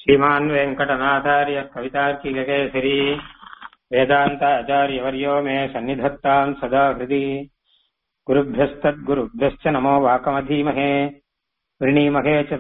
श्रीमान् वेङ्कटनाथार्य कवितार्किककेसरी वेदान्ताचार्यवर्यो मे सन्निधत्ताम् सदा हृदि गुरुभ्यस्तद्गुरुभ्यश्च नमो वाकमधीमहे वृणीमहे च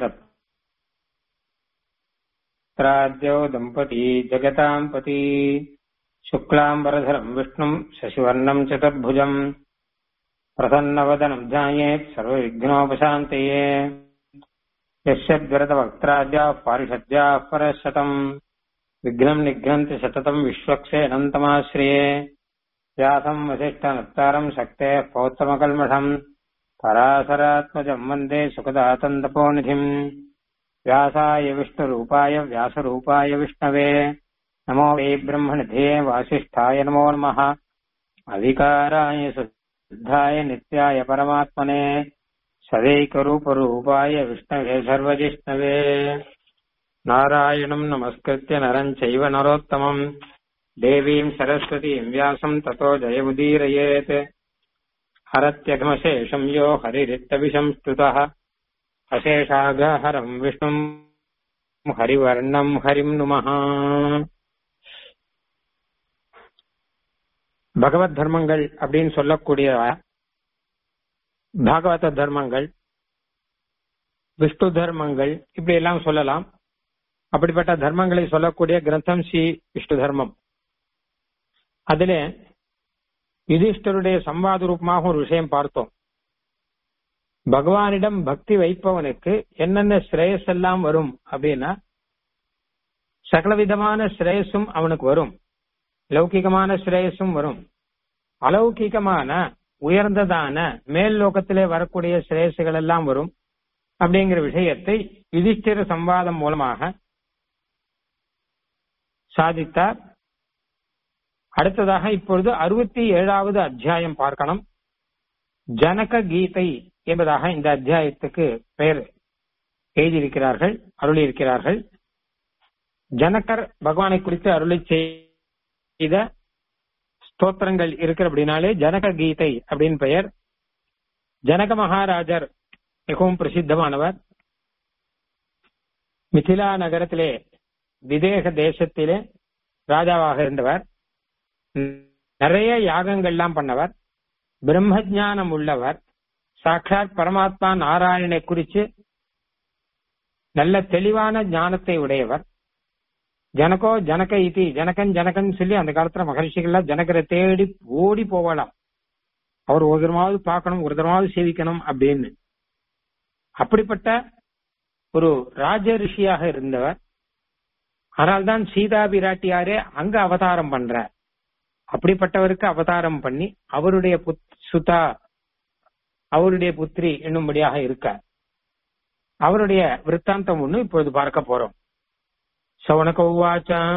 तत्राद्यौ दम्पती जगताम् पती शुक्लाम्बरधरम् विष्णुम् शशिवर्णम् चतुर्भुजम् प्रसन्नवदनम् ध्यायेत् सर्वविघ्नोपशान्तये यस्यद्विरतवक्त्राद्याः पारिषद्याः परशतम् विघ्नम् निघ्नन्ति सततम् विश्वक्सेनन्तमाश्रिये व्यासम् वसिष्ठनत्तारम् शक्तेः पौत्तमकल्मषम् पराशरात्मजम् वन्दे सुखदातन्दपोनिधिम् व्यासाय विष्णुरूपाय व्यासरूपाय विष्णवे नमो वै ब्रह्मनिधे वासिष्ठाय नमो नमः अविकाराय शुद्धाय नित्याय परमात्मने सदैकरूपरूपाय विष्णवे सर्वजिष्णवे नारायणम् नमस्कृत्य नरम् चैव नरोत्तमम् देवीम् सरस्वतीम् व्यासम् ततो जयमुदीरयेत् हरत्यघमशेषम् यो हरिरित्तविषम् स्तुतः அசேஷாகஹரம் விஷ்ணும் ஹரிவர்ணம் ஹரிம் நுமஹ பகவத் தர்மங்கள் அப்படின்னு சொல்லக்கூடிய பாகவத தர்மங்கள் விஷ்ணு தர்மங்கள் இப்படி எல்லாம் சொல்லலாம் அப்படிப்பட்ட தர்மங்களை சொல்லக்கூடிய கிரந்தம் ஸ்ரீ விஷ்ணு தர்மம் அதிலே யுதிஷ்டருடைய சம்வாத ரூபமாக ஒரு விஷயம் பார்த்தோம் பகவானிடம் பக்தி வைப்பவனுக்கு என்னென்ன ஸ்ரேயஸ் எல்லாம் வரும் அப்படின்னா சகலவிதமான ஸ்ரேயஸும் அவனுக்கு வரும் லௌகிகமான ஸ்ரேயஸும் வரும் அலௌகிகமான உயர்ந்ததான மேல் லோகத்திலே வரக்கூடிய ஸ்ரேயசுகள் எல்லாம் வரும் அப்படிங்கிற விஷயத்தை யுதிஷ்டிர சம்வாதம் மூலமாக சாதித்தார் அடுத்ததாக இப்பொழுது அறுபத்தி ஏழாவது அத்தியாயம் பார்க்கணும் ஜனக கீதை என்பதாக இந்த அத்தியாயத்துக்கு பெயர் எழுதியிருக்கிறார்கள் அருளியிருக்கிறார்கள் ஜனகர் பகவானை குறித்து அருளி செய்த ஸ்தோத்திரங்கள் இருக்கிற அப்படின்னாலே ஜனக கீதை அப்படின்னு பெயர் ஜனக மகாராஜர் மிகவும் பிரசித்தமானவர் மிथिலா நகரத்திலே விதேக தேசத்திலே ராஜாவாக இருந்தவர் நிறைய யாகங்கள்லாம் பண்ணவர் பிரம்ம ஜானம் உள்ளவர் சாட்சாத் பரமாத்மா நாராயணனை குறித்து நல்ல தெளிவான ஞானத்தை உடையவர் ஜனகோ ஜனக இதி ஜனகன் ஜனகன் சொல்லி அந்த காலத்துல மகர்ஷிகள்லாம் ஜனகரை தேடி ஓடி போகலாம் அவர் ஒரு தரமாவது பார்க்கணும் ஒரு தரமாவது சேவிக்கணும் அப்படின்னு அப்படிப்பட்ட ஒரு ராஜ ரிஷியாக இருந்தவர் அதனால்தான் சீதா பிராட்டியாரே அங்க அவதாரம் பண்றார் அப்படிப்பட்டவருக்கு அவதாரம் பண்ணி அவருடைய சுதா அவருடைய புத்திரி என்னும்படியாக இருக்கார் அவருடைய விற்த்தாந்தம் ஒண்ணு இப்பொழுது பார்க்க போறோம் சவணக உவாச்சம்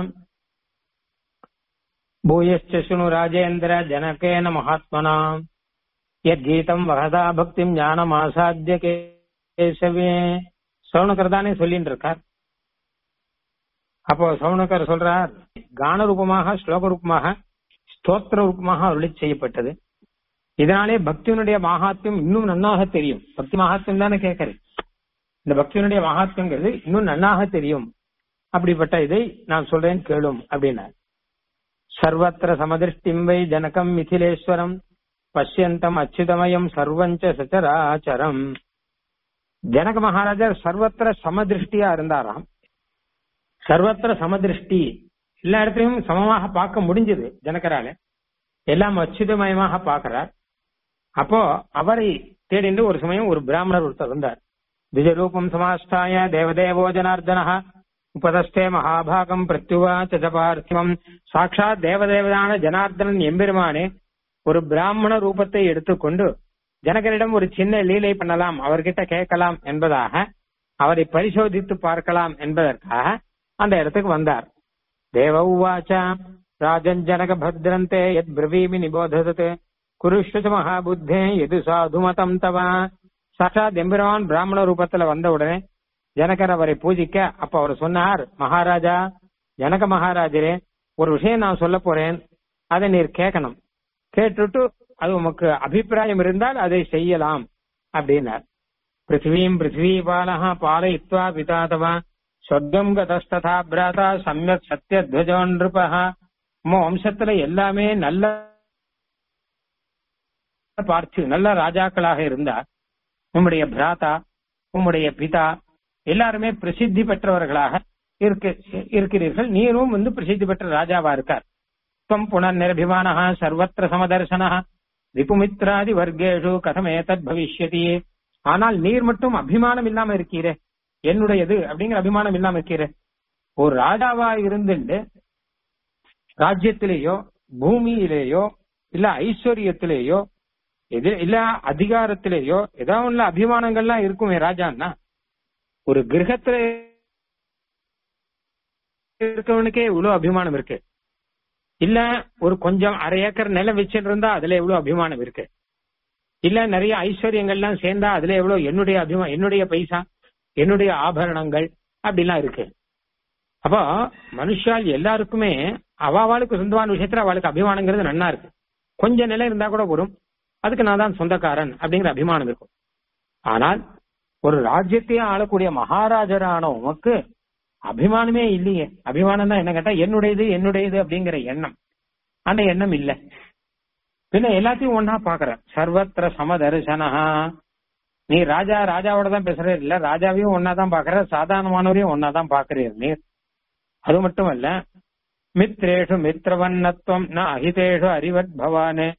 பூயச்ச சுணு ராஜேந்திர ஜனகேன மகாத்மனா யத்கீதம் வகதா பக்திம் ஞானம் ஆசாத்திய கேசவே சவுனகர் தானே சொல்லிட்டு இருக்கார் அப்போ சவுனகர் சொல்றார் கான ரூபமாக ஸ்லோக ரூபமாக ஸ்தோத்திர ரூபமாக அருளி செய்யப்பட்டது இதனாலே பக்தியினுடைய மகாத்மியம் இன்னும் நன்னாக தெரியும் பக்தி மகாத்மியம் தானே கேட்கறேன் இந்த பக்தியினுடைய மகாத்மியங்கிறது இன்னும் நன்னாக தெரியும் அப்படிப்பட்ட இதை நான் சொல்றேன் கேளும் அப்படின்னார் சர்வத்திர சமதிருஷ்டிம் வை ஜனகம் மிதிலேஸ்வரம் பஷ்யந்தம் அச்சுதமயம் சர்வஞ்ச சச்சராச்சரம் ஜனக மகாராஜர் சர்வத்திர சமதிருஷ்டியா இருந்தாராம் சர்வத்திர சமதிருஷ்டி எல்லா இடத்துலயும் சமமாக பார்க்க முடிஞ்சது ஜனகரால எல்லாம் அச்சுதமயமாக பார்க்கிறார் அப்போ அவரை தேடிண்டு ஒரு சமயம் ஒரு பிராமணர் ஒருத்தர் இருந்தார் திஜரூபம் சமாஷ்டாய தேவதேவோ ஜனார்தன உபதஸ்தே மகாபாகம் பிரத்யுவாச்ச பார்த்திவம் சாட்சாத் தேவதேவதான ஜனார்தனன் எம்பெருமானே ஒரு பிராமண ரூபத்தை எடுத்துக்கொண்டு ஜனகரிடம் ஒரு சின்ன லீலை பண்ணலாம் அவர்கிட்ட கேட்கலாம் என்பதாக அவரை பரிசோதித்து பார்க்கலாம் என்பதற்காக அந்த இடத்துக்கு வந்தார் தேவ உவாச்சா ராஜன் ஜனக பத்ரந்தே எத் பிரவீமி நிபோததத் குருஷ்வ மகாபுத்தே எது சாதுமதம் தவ சாட்சாத் எம்பெருமான் பிராமண ரூபத்துல வந்த உடனே ஜனகர் அவரை பூஜிக்க அப்ப அவர் சொன்னார் மகாராஜா ஜனக மகாராஜரே ஒரு விஷயம் நான் சொல்ல போறேன் அதை நீர் கேட்கணும் கேட்டுட்டு அது உமக்கு அபிப்பிராயம் இருந்தால் அதை செய்யலாம் அப்படின்னார் பிருத்திவீம் பிருத்திவி பாலகா பாலயித்வா பிதாதவா சொர்க்கம் கதஸ்ததா பிராதா சமயக் சத்தியத்வஜோ நிருபா நம்ம வம்சத்துல எல்லாமே நல்ல பார்த்து நல்ல ராஜாக்களாக இருந்தா உம்முடைய பிராதா உம்முடைய பிதா எல்லாருமே பிரசித்தி பெற்றவர்களாக இருக்கு இருக்கிறீர்கள் நீரும் வந்து பிரசித்தி பெற்ற ராஜாவா இருக்கார் துவம் புனர் நிரபிமான சர்வத்திர சமதர்சன ரிபுமித்ராதி வர்க்கேஷு கதம் ஏதத் பவிஷ்யதி ஆனால் நீர் மட்டும் அபிமானம் இல்லாம இருக்கீரே என்னுடையது அப்படிங்கிற அபிமானம் இல்லாம இருக்கீரே ஒரு ராஜாவா இருந்துட்டு ராஜ்யத்திலேயோ பூமியிலேயோ இல்ல ஐஸ்வர்யத்திலேயோ எது இல்ல அதிகாரத்திலேயோ ஏதாவது உள்ள அபிமானங்கள்லாம் இருக்குமே ராஜான்னா ஒரு கிரகத்துல இருக்கவனுக்கே இவ்வளவு அபிமானம் இருக்கு இல்ல ஒரு கொஞ்சம் அரை ஏக்கர் நிலம் வச்சுட்டு இருந்தா அதுல எவ்வளவு அபிமானம் இருக்கு இல்ல நிறைய ஐஸ்வர்யங்கள்லாம் சேர்ந்தா அதுல எவ்வளவு என்னுடைய அபிமானம் என்னுடைய பைசா என்னுடைய ஆபரணங்கள் அப்படிலாம் இருக்கு அப்போ மனுஷால் எல்லாருக்குமே அவாவாளுக்கு சொந்தமான விஷயத்துல அவளுக்கு அபிமானங்கிறது நன்னா இருக்கு கொஞ்ச நிலம் இருந்தா கூட வரும் அதுக்கு நான் தான் சொந்தக்காரன் அப்படிங்கிற அபிமானம் இருக்கும் ஆனால் ஒரு ராஜ்யத்தையே ஆளக்கூடிய மகாராஜரான உமக்கு அபிமானமே இல்லையே அபிமானம் தான் என்ன கேட்டா என்னுடையது என்னுடையது அப்படிங்கிற எண்ணம் அந்த எண்ணம் இல்ல பின்ன எல்லாத்தையும் ஒன்னா பாக்குற சர்வத்திர சமதர்சனஹா நீ ராஜா ராஜாவோட தான் பேசுற இல்ல ராஜாவையும் ஒன்னா தான் பாக்குற சாதாரணமானவரையும் ஒன்னா தான் பாக்குறீர் நீர் அது மட்டும் அல்ல மித்ரேஷு மித்ரவன்னத்துவம் ந அஹிதேஷு அறிவத் பவானே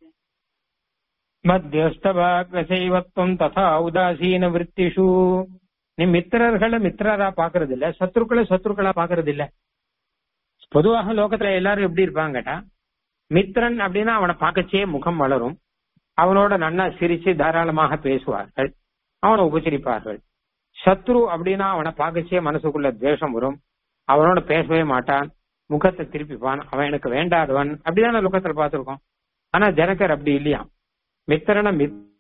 மத்தியஸ்தபாகசைவத்துவம் ததா உதாசீன விற்த்திஷு நீ மித்திரர்களை மித்திரரா பாக்குறது இல்ல சத்ருக்களை சத்ருக்களா பாக்குறது இல்ல பொதுவாக லோகத்துல எல்லாரும் எப்படி இருப்பாங்க கேட்டா மித்திரன் அப்படின்னா அவனை பார்க்கச்சே முகம் வளரும் அவனோட நன்னா சிரிச்சு தாராளமாக பேசுவார்கள் அவனை உபசரிப்பார்கள் சத்ரு அப்படின்னா அவனை பார்க்கச்சே மனசுக்குள்ள துவேஷம் வரும் அவனோட பேசவே மாட்டான் முகத்தை திருப்பிப்பான் அவன் எனக்கு வேண்டாதவன் அப்படிதான லோகத்துல பார்த்திருக்கோம் ஆனா ஜனகர் அப்படி இல்லையா மித்திரனை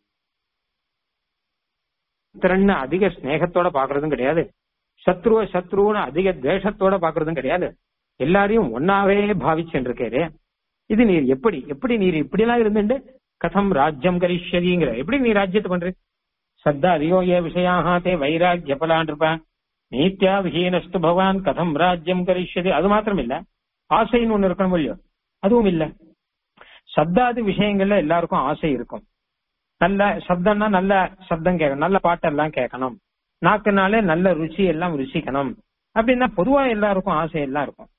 மித்திரன்னு அதிக ஸ்நேகத்தோட பாக்குறதும் கிடையாது சத்ருவ சத்ருன்னு அதிக துவேஷத்தோட பாக்குறதும் கிடையாது எல்லாரையும் ஒன்னாவே பாவிச்சுட்டு இருக்கேரு இது நீர் எப்படி எப்படி நீர் இப்படி எல்லாம் இருந்துட்டு கதம் ராஜ்யம் கரிஷ்யதிங்கிற எப்படி நீ ராஜ்யத்தை பண்ற சத்தா அதிகோ ஏ விஷயாக தே வைராக்கிய பலான் இருப்ப நீத்தியா விஹீனஸ்து பகவான் கதம் ராஜ்யம் கரிஷ்யதி அது மாத்திரம் இல்ல ஆசைன்னு ஒண்ணு இருக்கணும் இல்லையோ அதுவும் இல்ல சப்தாதி விஷயங்கள்ல எல்லாருக்கும் ஆசை இருக்கும் நல்ல சப்தம்னா நல்ல சப்தம் கேட்கணும் நல்ல பாட்டெல்லாம் கேட்கணும் நாக்குனாலே நல்ல ருச்சி எல்லாம் ருசிக்கணும் அப்படின்னா பொதுவா எல்லாருக்கும் ஆசை எல்லாம் இருக்கும்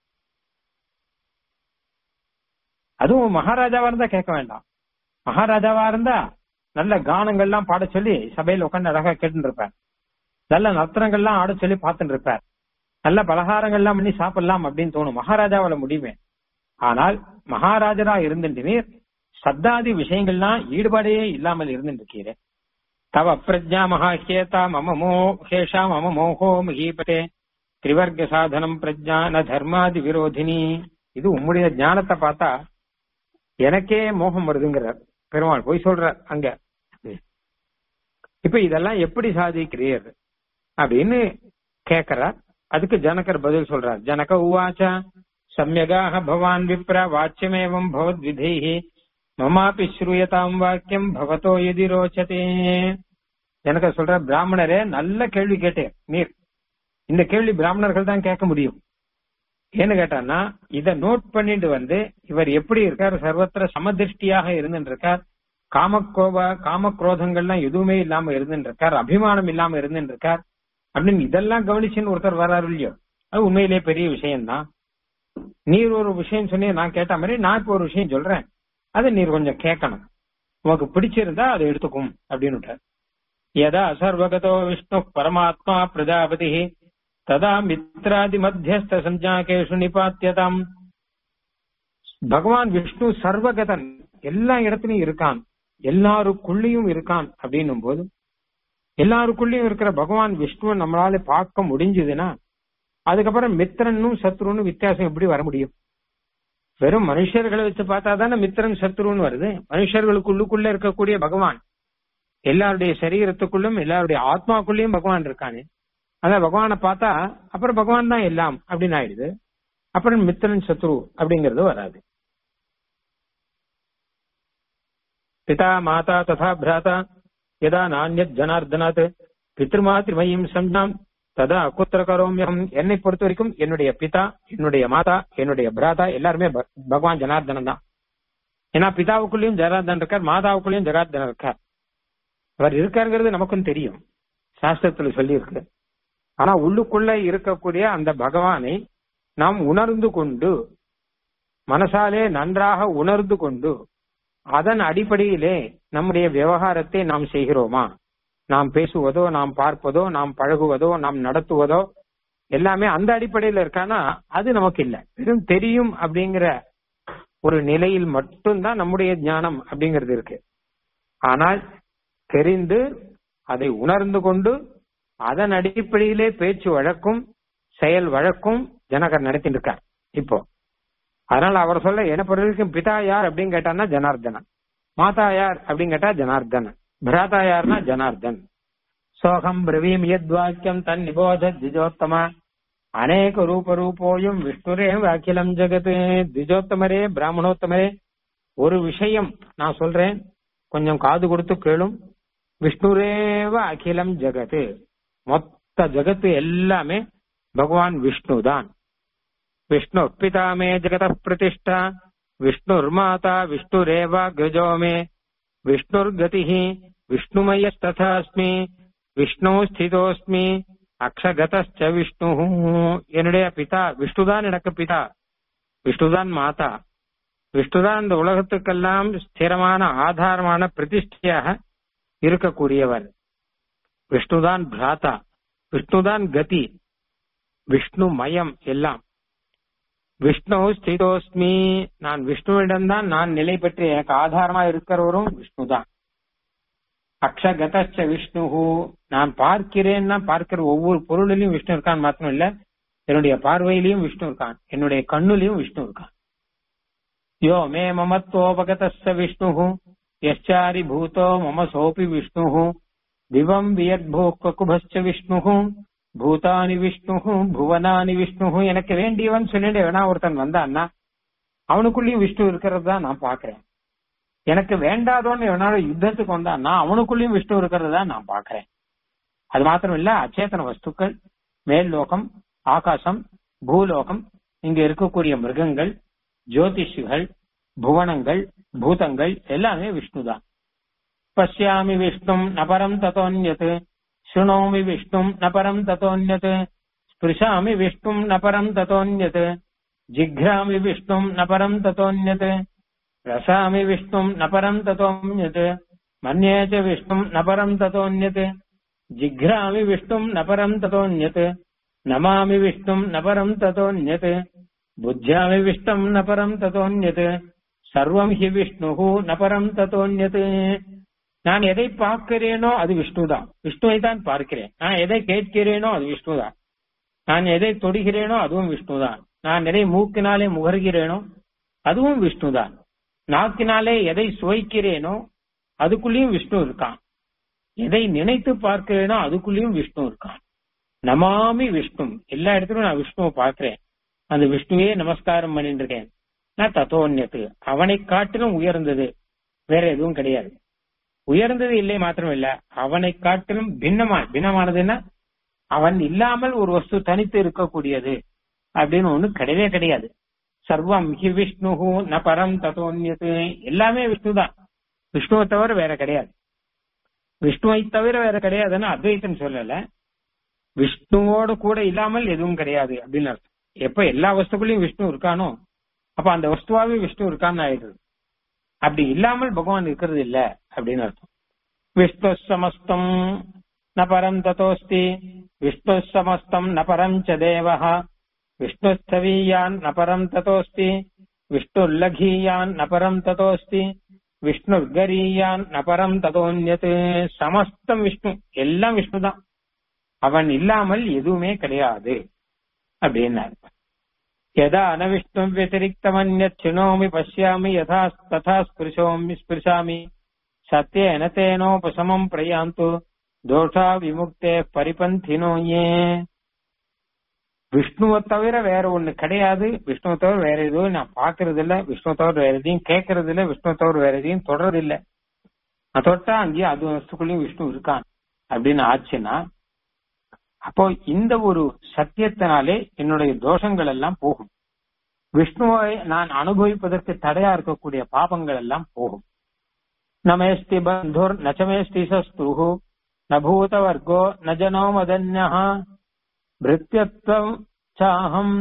அதுவும் மகாராஜாவா இருந்தா கேட்க வேண்டாம் மகாராஜாவா இருந்தா நல்ல கானங்கள்லாம் பாட சொல்லி சபையில உட்காந்து அழகா கேட்டுட்டு இருப்பார் நல்ல நர்த்தனங்கள்லாம் ஆட சொல்லி பார்த்துட்டு இருப்பார் நல்ல பலகாரங்கள்லாம் பண்ணி சாப்பிடலாம் அப்படின்னு தோணும் மகாராஜாவால முடியுமே ஆனால் மகாராஜரா இருந்துட்டு நீர் சத்தாதி விஷயங்கள்லாம் ஈடுபாடே இல்லாமல் இருந்துட்டு தவ பிரஜா மகாஹேதா மம மோ ஹேஷா மம மோகோ மகீபதே திரிவர்க்க சாதனம் பிரஜா ந தர்மாதி விரோதினி இது உம்முடைய ஞானத்தை பார்த்தா எனக்கே மோகம் வருதுங்கிறார் பெருமாள் போய் சொல்றார் அங்க இப்ப இதெல்லாம் எப்படி சாதிக்கிறீர் அப்படின்னு கேக்குறார் அதுக்கு ஜனகர் பதில் சொல்றார் ஜனக உவாச்சா சம்யகாக பவான் விப்ர வாச்சியமேவம் பவத் விதைஹி மமாபி ஸ்ரூயதாம் வாக்கியம் பவதோ எதி ரோச்சதே எனக்கு சொல்ற பிராமணரே நல்ல கேள்வி கேட்டேன் நீர் இந்த கேள்வி பிராமணர்கள் தான் கேட்க முடியும் ஏன்னு கேட்டான்னா இத நோட் பண்ணிட்டு வந்து இவர் எப்படி இருக்கார் சர்வத்திர சமதிருஷ்டியாக இருந்துட்டு இருக்கார் காமக்கோப காமக்ரோதங்கள்லாம் எதுவுமே இல்லாம இருந்துட்டு இருக்கார் அபிமானம் இல்லாம இருந்துட்டு இருக்கார் அப்படின்னு இதெல்லாம் கவனிச்சுன்னு ஒருத்தர் வர்றாரு இல்லையோ அது உண்மையிலேயே பெரிய விஷயம்தான் நீர் ஒரு விஷயம் சொன்னி நான் கேட்ட மாதிரி நான் இப்ப ஒரு விஷயம் சொல்றேன் அதை நீர் கொஞ்சம் கேட்கணும் உனக்கு பிடிச்சிருந்தா அதை எடுத்துக்கும் அப்படின்னு யதா சர்வகதோ விஷ்ணு பரமாத்மா பிரஜாபதி ததா மித்ராதி மத்தியஸ்த சஞ்சாகேஷு நிபாத்தியதாம் பகவான் விஷ்ணு சர்வகதன் எல்லா இடத்துலயும் இருக்கான் எல்லாருக்குள்ளயும் இருக்கான் அப்படின்னும் போது எல்லாருக்குள்ளயும் இருக்கிற பகவான் விஷ்ணுவை நம்மளால பார்க்க முடிஞ்சதுன்னா அதுக்கப்புறம் மித்திரனும் சத்ருன்னு வித்தியாசம் எப்படி வர முடியும் வெறும் மனுஷர்களை வச்சு பார்த்தா தானே மித்திரன் சத்ருன்னு வருது மனுஷர்களுக்குள்ளுக்குள்ள இருக்கக்கூடிய பகவான் எல்லாருடைய சரீரத்துக்குள்ளும் எல்லாருடைய ஆத்மாக்குள்ளயும் பகவான் இருக்கானே அதான் பகவானை பார்த்தா அப்புறம் பகவான் தான் எல்லாம் அப்படின்னு ஆயிடுது அப்புறம் மித்திரன் சத்ரு அப்படிங்கிறது வராது பிதா மாதா ததா பிராதா யதா நானியத் ஜனார்தனாத் பித்ருமாத்ரிமயம் சம்ஜாம் ததா குத்திர கரோமியம் என்னை பொறுத்த வரைக்கும் என்னுடைய பிதா என்னுடைய மாதா என்னுடைய பிராதா எல்லாருமே ப- பகவான் ஜனார்தனன் தான் ஏன்னா பிதாவுக்குள்ளேயும் ஜனார்தன் இருக்கார் மாதாவுக்குள்ளேயும் ஜனார்தன் இருக்கார் அவர் இருக்காருங்கிறது நமக்கும் தெரியும் சாஸ்திரத்துல சொல்லி இருக்கு ஆனா உள்ளுக்குள்ள இருக்கக்கூடிய அந்த பகவானை நாம் உணர்ந்து கொண்டு மனசாலே நன்றாக உணர்ந்து கொண்டு அதன் அடிப்படையிலே நம்முடைய விவகாரத்தை நாம் செய்கிறோமா நாம் பேசுவதோ நாம் பார்ப்பதோ நாம் பழகுவதோ நாம் நடத்துவதோ எல்லாமே அந்த அடிப்படையில இருக்கானா அது நமக்கு இல்ல வெறும் தெரியும் அப்படிங்கிற ஒரு நிலையில் மட்டும்தான் நம்முடைய ஞானம் அப்படிங்கிறது இருக்கு ஆனால் தெரிந்து அதை உணர்ந்து கொண்டு அதன் அடிப்படையிலே பேச்சு வழக்கும் செயல் வழக்கும் ஜனகர் நடத்திட்டு இருக்கார் இப்போ அதனால அவர் சொல்ல என்ன பொறுத்தவரைக்கும் பிதா யார் அப்படின்னு கேட்டான்னா ஜனார்தனன் மாதா யார் அப்படின்னு கேட்டா ஜனார்தனன் பிராதா யார்னா ஜனார்தன் சோகம் பிரவீம் யத்வாக்கியம் தன் நிபோத திஜோத்தம அநேக ரூப ரூபோயும் விஷ்ணுரே அகிலம் ஜெகத் திஜோத்தமரே பிராமணோத்தமரே ஒரு விஷயம் நான் சொல்றேன் கொஞ்சம் காது கொடுத்து கேளும் விஷ்ணுரேவ அகிலம் ஜெகத் மொத்த ஜெகத்து எல்லாமே பகவான் விஷ்ணு தான் விஷ்ணு பிதா மே ஜெகத பிரதிஷ்டா விஷ்ணுர்மாதா விஷ்ணுரேவ கஜோ மே விஷ்ணுர்கதி விஷ்ணுமயஸ்ததாஸ்மி விஷ்ணு ஸ்திதோஸ்மி அக்ஷகதச்ச விஷ்ணு என்னுடைய பிதா விஷ்ணுதான் எனக்கு பிதா விஷ்ணுதான் மாதா விஷ்ணுதான் இந்த உலகத்துக்கெல்லாம் ஸ்திரமான ஆதாரமான பிரதிஷ்டையாக இருக்கக்கூடியவர் விஷ்ணுதான் பிராதா விஷ்ணுதான் கதி விஷ்ணு மயம் எல்லாம் விஷ்ணு ஸ்திதோஸ்மி நான் விஷ்ணுவிடம்தான் நான் நிலை பெற்று எனக்கு ஆதாரமா இருக்கிறவரும் விஷ்ணுதான் அக்ஷகதச்ச விஷ்ணு நான் பார்க்கிறேன்னா பார்க்கிற ஒவ்வொரு பொருளிலையும் விஷ்ணு இருக்கான் மாத்திரம் இல்ல என்னுடைய பார்வையிலையும் விஷ்ணு இருக்கான் என்னுடைய கண்ணுலயும் விஷ்ணு இருக்கான் யோ மே மமத்வோபகதஸ்ஸ விஷ்ணு யச்சாரி பூதோ மம சோபி விஷ்ணு திவம் வியத்பூ ககுபஸ்ச விஷ்ணு பூதானி விஷ்ணு புவனானி விஷ்ணு எனக்கு வேண்டியவன் சொல்லிட்டு வேணா ஒருத்தன் வந்தான்னா அவனுக்குள்ளேயும் விஷ்ணு இருக்கிறது தான் நான் பாக்குறேன் எனக்கு வேண்டாதோன்னு எவனால யுத்தத்துக்கு வந்தான்னா அவனுக்குள்ளேயும் விஷ்ணு இருக்கிறது தான் நான் பாக்குறேன் அது மாத்திரம் இல்ல அச்சேதன வஸ்துக்கள் மேல் லோகம் ஆகாசம் பூலோகம் இங்க இருக்கக்கூடிய மிருகங்கள் ஜோதிஷிகள் புவனங்கள் பூதங்கள் எல்லாமே விஷ்ணுதான் பசியாமி விஷ்ணும் நபரம் தத்தோன்யத் शृणोमि विष्णुम् न परम् ततोऽन्यत् स्पृशामि विष्णुम् न परम् ततोऽन्यत् जिघ्रामि विष्णुम् न परम् ततोऽन्यत् रसामि विष्णुम् न परम् ततोऽन्यत् मन्ये च विष्णुम् न परम् ततोऽन्यत् जिघ्रामि विष्णुम् न परम् ततोऽन्यत् नमामि विष्णुम् न परम् ततोऽन्यत् बुद्ध्यामि विष्णुम् न परम् ततोऽन्यत् सर्वम् हि विष्णुः न परम् ततोऽन्यत् நான் எதை பார்க்கிறேனோ அது விஷ்ணுதான் விஷ்ணுவை தான் பார்க்கிறேன் நான் எதை கேட்கிறேனோ அது விஷ்ணுதான் நான் எதை தொடுகிறேனோ அதுவும் விஷ்ணுதான் நான் எதை மூக்கினாலே முகர்கிறேனோ அதுவும் விஷ்ணுதான் நாக்கினாலே எதை சுவைக்கிறேனோ அதுக்குள்ளேயும் விஷ்ணு இருக்கான் எதை நினைத்து பார்க்கிறேனோ அதுக்குள்ளேயும் விஷ்ணு இருக்கான் நமாமி விஷ்ணு எல்லா இடத்துலயும் நான் விஷ்ணுவை பார்க்கிறேன் அந்த விஷ்ணுவே நமஸ்காரம் பண்ணிட்டு இருக்கேன் நான் தத்தோன்யத்து அவனை காட்டிலும் உயர்ந்தது வேற எதுவும் கிடையாது உயர்ந்தது இல்லை மாத்திரம் இல்ல அவனை காட்டிலும் பின்னமா பின்னமானதுன்னா அவன் இல்லாமல் ஒரு வஸ்து தனித்து இருக்கக்கூடியது அப்படின்னு ஒண்ணு கிடையவே கிடையாது சர்வம் ஹி விஷ்ணு ந பரம் தத்தோன்யத்து எல்லாமே விஷ்ணுதான் விஷ்ணுவை தவிர வேற கிடையாது விஷ்ணுவை தவிர வேற கிடையாதுன்னு அத்வைத்தம் சொல்லல விஷ்ணுவோட கூட இல்லாமல் எதுவும் கிடையாது அப்படின்னு அர்த்தம் எப்ப எல்லா வஸ்துக்குள்ளயும் விஷ்ணு இருக்கானோ அப்ப அந்த வஸ்துவாவே விஷ்ணு இருக்கான்னு ஆயிடுது அப்படி இல்லாமல் பகவான் இருக்கிறது இல்ல அப்படின்னு அர்த்தம் விஷ்ணு சமஸ்தம் ந பரம் தத்தோஸ்தி விஷ்ணு சமஸ்தம் ந பரம் ச தேவः விஷ்ணுஸ்தவீயான் ந பரம் தத்தோஸ்தி விஷ்ணுர்லघीயான் ந பரம் தத்தோஸ்தி விஷ்ணுர்கரீயான் ந பரம் ததோன்யத் சமஸ்தம் விஷ்ணு எல்லாம் விஷ்ணு தான் அவன் இல்லாமல் எதுவுமே கிடையாது அப்படின்னாரு यदा न विष्णुम् व्यतिरिक्तमन्यत् शृणोमि पश्यामि यथा तथा स्पृशोमि स्पृशामि सत्येन तेनोपशमम् प्रयान्तु தோஷா விமுக்தே பரிபந்தினோ ஏ விஷ்ணுவை தவிர வேற ஒண்ணு கிடையாது விஷ்ணுவை தவிர வேற எதுவும் நான் பாக்குறது இல்ல விஷ்ணுவை தவிர வேற எதையும் கேட்கறது இல்ல விஷ்ணுவை தவிர வேற எதையும் தொடறது இல்ல நான் தொட்டா அங்கேயும் அது வஸ்துக்குள்ளயும் விஷ்ணு இருக்கான் அப்படின்னு ஆச்சுன்னா அப்போ இந்த ஒரு சத்தியத்தினாலே என்னுடைய தோஷங்கள் எல்லாம் போகும் விஷ்ணுவை நான் அனுபவிப்பதற்கு தடையா இருக்கக்கூடிய பாபங்கள் எல்லாம் போகும் நமேஸ்தி பந்துர் நச்சமேஸ்தி சஸ்துஹு நபூத வர்க்கோ ந ஜனோ மதன்யா பிருத்தியத்வம் சாஹம்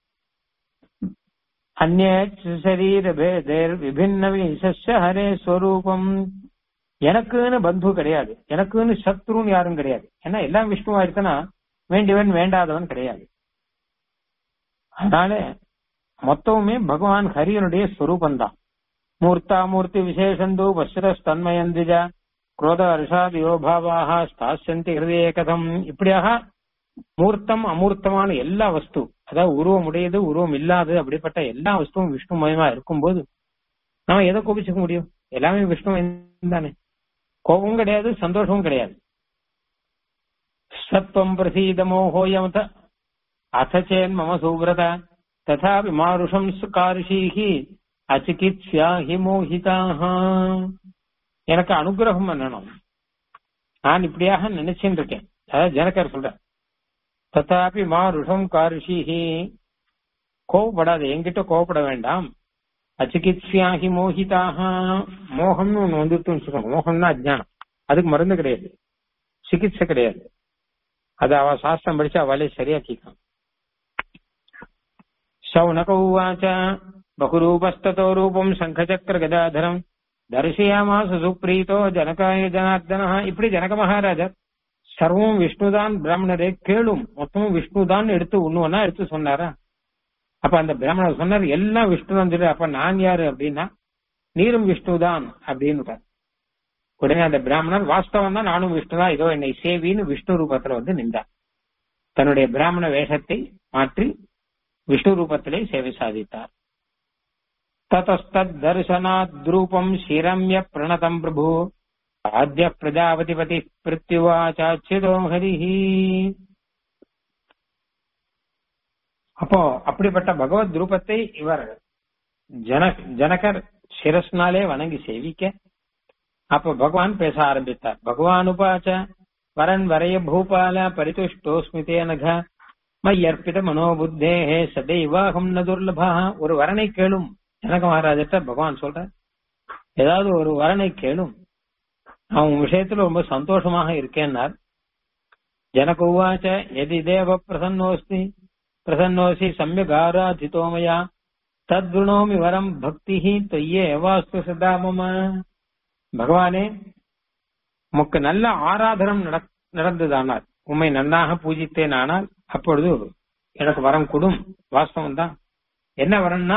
அந்நே சரீர பேதேர் விபின்ன விசஸ்ய ஹரே ஸ்வரூபம் எனக்குன்னு பந்து கிடையாது எனக்குன்னு சத்ருன்னு யாரும் கிடையாது ஏன்னா எல்லாம் விஷ்ணுவா இருக்குன்னா வேண்டியவன் வேண்டாதவன் கிடையாது அதனால மொத்தமுமே பகவான் ஹரியனுடைய ஸ்வரூபந்தான் மூர்த்தா மூர்த்தி விசேஷந்து பஸ்ரஸ்தன்மயந்திஜ குரோத ஹர்ஷாதியோ பாவாக ஸ்தாசந்தி ஹிருதய கதம் இப்படியாக மூர்த்தம் அமூர்த்தமான எல்லா வஸ்து அதாவது உருவம் உடையது உருவம் இல்லாதது அப்படிப்பட்ட எல்லா வஸ்துவும் விஷ்ணுமயமா இருக்கும்போது நாம எதை கோபிச்சுக்க முடியும் எல்லாமே விஷ்ணு தானே கோபமும் கிடையாது சந்தோஷமும் கிடையாது சத்வம் பிரசீதமோஹோயமத அசச்சேன் மம சூவிரத ததாபி மாருஷம் காரிஷீஹி அச்சிகித்யா ஹி மோஹிதாக எனக்கு அனுகிரகம் பண்ணணும் நான் இப்படியாக நினைச்சுட்டு இருக்கேன் அதாவது ஜனகர் சொல்ற ததாபி மாருஷம் காரிஷீஹி கோவப்படாது என்கிட்ட கோவப்பட வேண்டாம் அச்சிகித்யாகி மோகிதாக மோகம்னு ஒண்ணு வந்துட்டுன்னு வச்சுக்கோங்க மோகம்னா அஜ்ஞானம் அதுக்கு மருந்து கிடையாது சிகிச்சை கிடையாது அது அவ சாஸ்திரம் படிச்சு அவளே சரியாக்கிக்கலாம் சௌனக உவாச்ச பகுரூபஸ்தோ ரூபம் சங்கச்சக்கர கதாதரம் தரிசயாமாச சுப்ரீதோ ஜனகாய ஜனார்தன இப்படி ஜனக மகாராஜர் சர்வம் விஷ்ணுதான் பிராமணரே கேளும் மொத்தமும் விஷ்ணுதான் எடுத்து ஒண்ணுவனா எடுத்து சொன்னாரா அப்ப அந்த பிராமணர் சொன்னார் எல்லாம் விஷ்ணு தான் சொல்லு அப்ப நான் யாரு அப்படின்னா நீரும் விஷ்ணுதான் அப்படின்னு உடனே அந்த பிராமணர் வாஸ்தவம் தான் நானும் விஷ்ணு தான் இதோ என்னை சேவின்னு விஷ்ணு ரூபத்துல வந்து நின்றார் தன்னுடைய பிராமண வேஷத்தை மாற்றி விஷ்ணு ரூபத்திலே சேவை சாதித்தார் ததஸ்தத் தரிசனாத் ரூபம் சிரம்ய பிரணதம் பிரபு ஆத்ய பிரஜாபதிபதி பிருத்யுவாச்சாச்சிதோ ஹரிஹி அப்போ அப்படிப்பட்ட பகவத் ரூபத்தை இவர் ஜன ஜனகர் சிரஸ்னாலே வணங்கி சேவிக்க அப்ப பகவான் பேச ஆரம்பித்தார் பகவான் உபாச்ச வரன் வரைய பூபால பரிதுஷ்டோஸ்மிதே நக மையர்ப்பித மனோபுத்தே சதைவாகம் ந துர்லபா ஒரு வரனை கேளும் ஜனக மகாராஜர்கிட்ட பகவான் சொல்ற ஏதாவது ஒரு வரனை கேளும் நான் உன் விஷயத்துல ரொம்ப சந்தோஷமாக இருக்கேன்னார் ஜனக உவாச்ச எதி தேவ பிரசன்னோஸ்மி பிரசன்னோசி சமயக் ஆராதிதோ மயா தத்ருணோமி வரம் பக்தி தொய்யே வாஸ்து சதா மம பகவானே உமக்கு நல்ல ஆராதனம் நடந்ததானால் உம்மை நன்னாக பூஜித்தேன் ஆனால் அப்பொழுது எனக்கு வரம் கொடும் வாஸ்தவம் தான் என்ன வரம்னா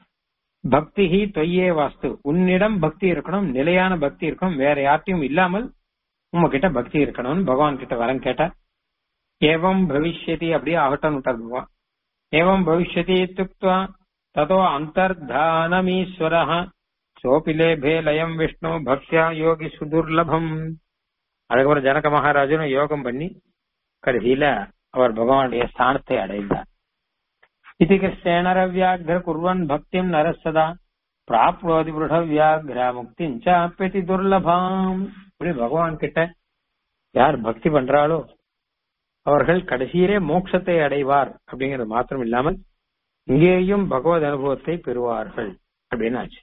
பக்தி தொய்யே வாஸ்து உன்னிடம் பக்தி இருக்கணும் நிலையான பக்தி இருக்கணும் வேற யார்ட்டையும் இல்லாமல் உங்ககிட்ட பக்தி இருக்கணும்னு பகவான் கிட்ட வரம் கேட்டார் ஏவம் பவிஷ்யதி அப்படியே ஆகட்டும் விட்டார் பகவான் ஏவம் பவிஷ்யதி இத்துக்துவா ததோ அந்தர்தானமீஸ்வர சோபி லேபே லயம் விஷ்ணு பக்தியா யோகி சுதுர்லபம் அதுக்கப்புறம் ஜனக மகாராஜனும் யோகம் பண்ணி கடைசியில அவர் பகவானுடைய ஸ்தானத்தை அடைந்தார் இது கிருஷ்ணேணரவியாகிர குர்வன் பக்திம் நரசதா பிராப்னோதி வியாகிர முக்திம் சாப்பதி துர்லபாம் இப்படி பகவான் கிட்ட யார் பக்தி பண்றாளோ அவர்கள் கடைசியிலே மோட்சத்தை அடைவார் அப்படிங்கிறது மாத்திரம் இல்லாமல் இங்கேயும் பகவத் அனுபவத்தை பெறுவார்கள் அப்படின்னு ஆச்சு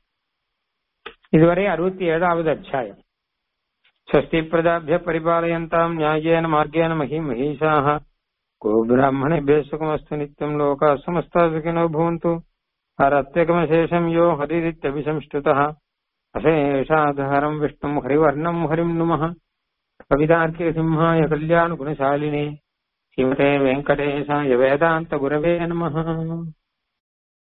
இதுவரை அறுபத்தி ஏழாவது அத்தியாயம் ஸ்வஸ்தி பிரதாபிய பரிபாலயந்தாம் நியாயேன மார்கேன மகி மகிஷாக கோ பிராமணேभ्यः सुखमस्तु नित्यम् लोकाः समस्ताः सुखिनो भवन्तु हरत्यगमशेषम् यो हरिरित्यभिसंष्टुतः अशेषाधहरम् विष्णुम् हरिवर्णम् हरिम् नुमः कवितार्किकसिंहाय कल्याणगुणशालिने श्रीमते वेङ्कटेशाय वेदान्तगुरवे नमः